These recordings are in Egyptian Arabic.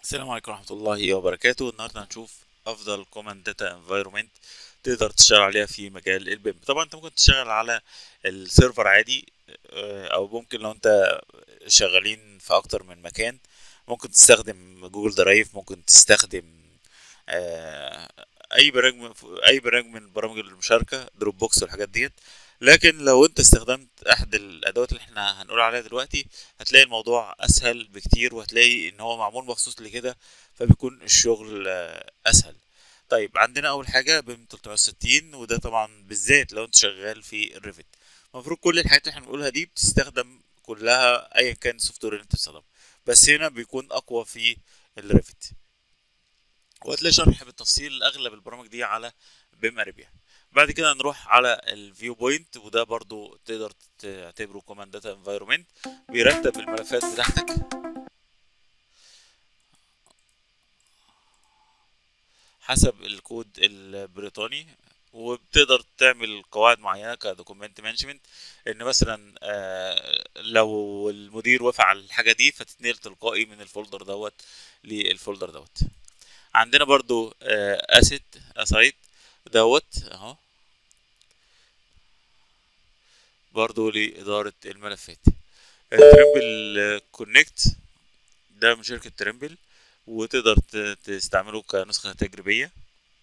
السلام عليكم ورحمة الله وبركاته النهاردة هنشوف أفضل كوماند داتا انفايرومنت تقدر تشتغل عليها في مجال البيم طبعا انت ممكن تشتغل على السيرفر عادي آه، او ممكن لو انت شغالين في اكتر من مكان ممكن تستخدم جوجل درايف ممكن تستخدم آه، اي برنامج اي برنامج من برامج المشاركة دروب بوكس والحاجات ديت لكن لو انت استخدمت احد الادوات اللي احنا هنقول عليها دلوقتي هتلاقي الموضوع اسهل بكتير وهتلاقي ان هو معمول مخصوص لكده فبيكون الشغل آه، اسهل طيب عندنا اول حاجه بيم 360 وده طبعا بالذات لو انت شغال في الريفت المفروض كل الحاجات اللي احنا بنقولها دي بتستخدم كلها ايا كان السوفت وير اللي انت بتستخدمه بس هنا بيكون اقوى في الريفت وهتلاقي شرح بالتفصيل اغلب البرامج دي على بيم اريبيا بعد كده نروح على الفيو بوينت وده برضو تقدر تعتبره كوماند داتا انفايرومنت بيرتب الملفات بتاعتك حسب الكود البريطاني وبتقدر تعمل قواعد معينه كدوكيمنت مانجمنت ان مثلا آه، لو المدير وافق على الحاجه دي فتتنقل تلقائي من الفولدر دوت للفولدر دوت عندنا برضو اسيت اسايت دوت اهو برضو لإدارة الملفات تريمبل كونكت ده من شركة تريمبل وتقدر ت- تستعمله كنسخة تجريبية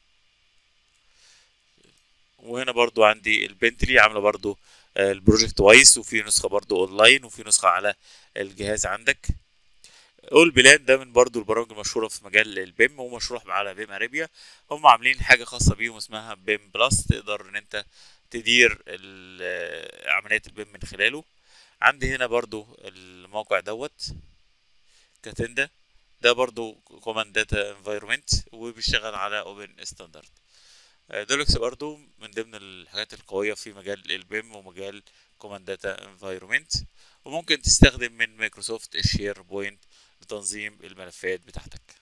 وهنا برضو عندي البنتلي عاملة برضو آه، البروجكت وايس وفي نسخة برضو اونلاين وفي نسخة على الجهاز عندك اول بلان ده من برضو البرامج المشهورة في مجال البيم ومشروع على بيم اريبيا هم عاملين حاجة خاصة بيهم اسمها بيم بلس تقدر ان انت تدير ال- عمليات البيم من خلاله عندي هنا برضو الموقع دوت كاتندا ده برضو كوماند داتا انفايرومنت وبيشتغل على اوبن ستاندرد دولكس برضو من ضمن الحاجات القوية في مجال البيم ومجال كوماند داتا انفايرومنت وممكن تستخدم من مايكروسوفت الشير بوينت لتنظيم الملفات بتاعتك